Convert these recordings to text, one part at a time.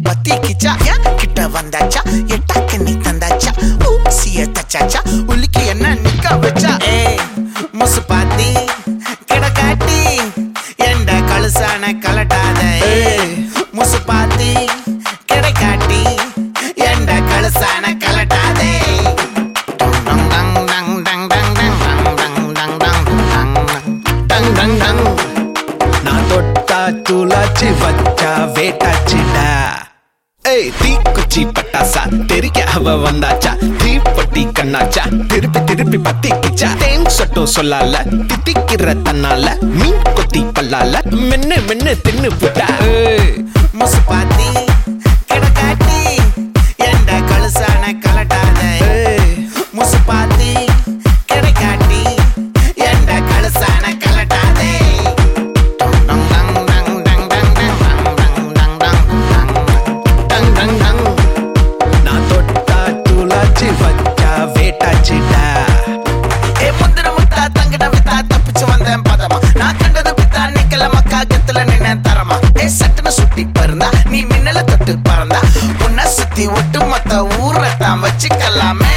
பத்திக்கிச்சா ஏன் கிட்ட வந்தாச்சா எட்டாக்க நீ தந்தாச்சா ஊசிய தச்சாச்சா உலுக்கி என்ன நிக்க வச்சா ஏய் முசு பாத்தி கிடக்காட்டி எந்த கழுசான கலட்டாத ஏய் முசு பாத்தி கிடைக்காட்டி எந்த கழுசான கலட்டாதே டங் டங் டங் டங் டங் டங் டங் டங் டங் டங் டங் டங் நான் தொட்டா துளாச்சி வச்சா வேட்டாச்சிடா ஏய் தீக்குச்சி பட்டாசா தெரிக்க அவ வந்தாச்சா தீப்பட்டி கண்ணாச்சா திருப்பி திருப்பி பத்திக்கிச்சா தேன் சொட்டும் சொல்லால தித்திக்கிற தன்னால மீன் கொத்தி பல்லால மென்னு மென்னு தின்னு புட்டா ஏய் முசு பாத்தி கிடக்காட்டி எந்த கழுசான கலட்டாத ஏய் முசு பாத்தி கிடைக்காட்டி எந்த கழுசான கலட்டாதே டங் டங் டங் டங் டங் டங் டங் டங் டங் டங் டங் நான் தொட்டா துளாச்சி வச்சா வேட்டாச்சிடா ஏ முந்திர முத்தா தங்கிட வித்தா தப்பிச்சு வந்தேன் பதமா நான் கண்டது பித்தா நிக்கல மக்கா கத்துல நின்ன தரமா ஏ சட்டுன சுட்டி பருந்தா நீ மின்னல தொட்டு பறந்தா உன்னை சுத்தி ஒட்டு மொத்த ஊரை தான் வச்சுக்கலாமே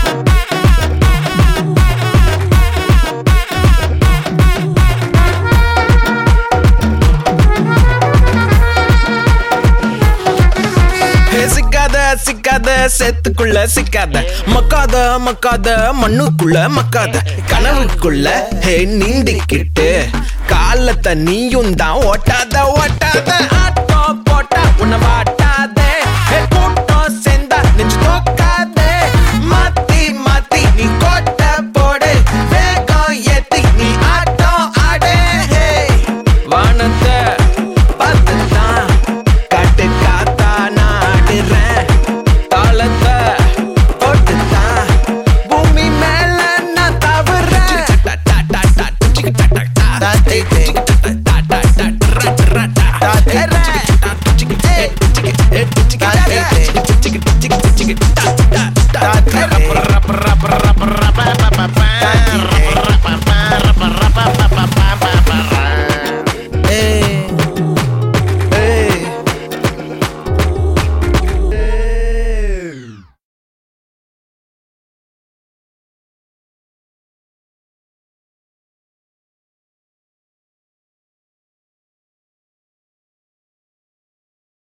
ஹே, சிக்காத சிக்காத சேத்துக்குள்ள சிக்காத மக்காத மக்காத மண்ணுக்குள்ள மக்காத கனவுக்குள்ள ஹே நீந்திக்கிட்டு காலத்தை நீயும் தான் ஓட்டாத ஓட்டாத ஆட்டோ போட்டா உன்னை